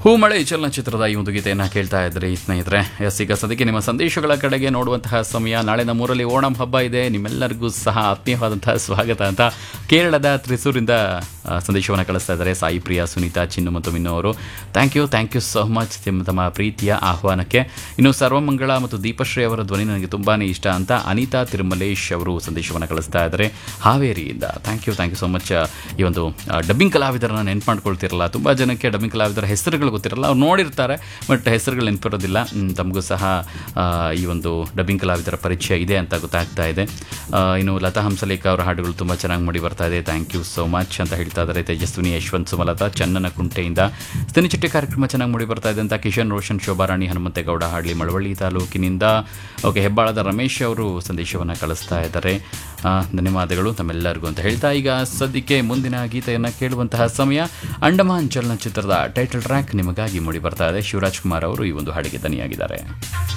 ಹೂಮಳೆ ಚಲನಚಿತ್ರದ ಈ ಒಂದು ಗೀತೆಯನ್ನು ಕೇಳ್ತಾ ಇದ್ರಿ ಸ್ನೇಹಿತರೆ ಎಸ್ ಈಗ ಸದ್ಯಕ್ಕೆ ನಿಮ್ಮ ಸಂದೇಶಗಳ ಕಡೆಗೆ ನೋಡುವಂತಹ ಸಮಯ ನಾಳೆ ನಮ್ಮೂರಲ್ಲಿ ಓಣಂ ಹಬ್ಬ ಇದೆ ನಿಮ್ಮೆಲ್ಲರಿಗೂ ಸಹ ಆತ್ಮೀಯವಾದಂತಹ ಸ್ವಾಗತ ಅಂತ ಕೇರಳದ ತ್ರಿಸೂರಿಂದ ಆ, ಸಂದೇಶವನ್ನು ಕಳಿಸ್ತಾ ಇದ್ದಾರೆ ಸಾಯಿ ಪ್ರಿಯಾ ಸುನೀತಾ ಚಿನ್ನು ಮತ್ತು ಮಿನ್ನು ಅವರು thank you thank you so much ನಿಮ್ಮ ತಮ್ಮ ಪ್ರೀತಿಯ ಆಹ್ವಾನಕ್ಕೆ ಇನ್ನು ಸರ್ವಮಂಗಳ ಮತ್ತು ದೀಪಶ್ರೀ ಅವರ ಧ್ವನಿ ನನಗೆ ತುಂಬಾ ಇಷ್ಟ ಅಂತ ಅನಿತಾ ತಿರುಮಲೇಶ್ ಅವರು ಸಂದೇಶವನ್ನು ಕಳಿಸ್ತಾ ಇದ್ದಾರೆ ಹಾವೇರಿಯಿಂದ thank you thank you so much ಈ ಒಂದು ಡಬ್ಬಿಂಗ್ ಕಲಾವಿದರನ್ನ ನೆನ್ಪು ಮಾಡ್ಕೊಳ್ತಿರಲ್ಲ ತುಂಬ ಜನಕ್ಕೆ ಡಬ್ಬಿಂಗ್ ಕಲಾವಿದರ ಹೆಸರುಗಳು ಗೊತ್ತಿರಲ್ಲ ಅವ್ರು ನೋಡಿರ್ತಾರೆ ಬಟ್ ಹೆಸರುಗಳು ನೆನಪಿರೋದಿಲ್ಲ ಮ್, ತಮಗೂ ಸಹ ಆ, ಈ ಒಂದು ಡಬ್ಬಿಂಗ್ ಕಲಾವಿದರ ಪರಿಚಯ ಇದೆ ಅಂತ ಗೊತ್ತಾಗ್ತಾ ಇದೆ ಆ, ಇನ್ನು ಲತಾ ಹಂಸಲೇಖ ಅವರ ಹಾಡುಗಳು ತುಂಬ ಚೆನ್ನಾಗಿ ಮೂಡಿ ಬರ್ತಾ ಇದೆ ಥ್ಯಾಂಕ್ ಯು ಸೋ ಮಚ್ ಅಂತ ಹೇಳ್ತಾ ಇದ್ದಾರೆ ತೇಜಸ್ವಿನಿ ಯಶವಂತ್ ಸುಮಲತಾ ಚನ್ನನ ಕುಂಟೆಯಿಂದ ಸ್ಥಿನಿಚಿಟ್ಟೆ ಕಾರ್ಯಕ್ರಮ ಚೆನ್ನಾಗಿ ಮೂಡಿ ಬರ್ತಾ ಇದೆ ಅಂತ ಕಿಶನ್ ರೋಷನ್ ಶೋಭಾರಾಣಿ ಹನುಮಂತೇಗೌಡ ಹಾಡ್ಲಿ ಮಳವಳ್ಳಿ ತಾಲೂಕಿನಿಂದ ಓಕೆ ಹೆಬ್ಬಾಳದ ರಮೇಶ್ ಅವರು ಸಂದೇಶವನ್ನು ಕಳಿಸ್ತಾ ಇದ್ದಾರೆ ಆ, ಧನ್ಯವಾದಗಳು ತಮ್ಮೆಲ್ಲರಿಗೂ ಅಂತ ಹೇಳ್ತಾ ಈಗ ಸದ್ಯಕ್ಕೆ ಮುಂದಿನ ಗೀತೆಯನ್ನು ಕೇಳುವಂತಹ ಸಮಯ ಅಂಡಮಾನ್ ಚಲನಚಿತ್ರದ ಟೈಟಲ್ ಟ್ರ್ಯಾಕ್ ನಿಮಗಾಗಿ ಮೂಡಿ ಬರ್ತಾ ಇದೆ ಶಿವರಾಜ್ ಕುಮಾರ್ ಅವರು ಈ ಒಂದು ಹಾಡಿಗೆ ದನಿಯಾಗಿದ್ದಾರೆ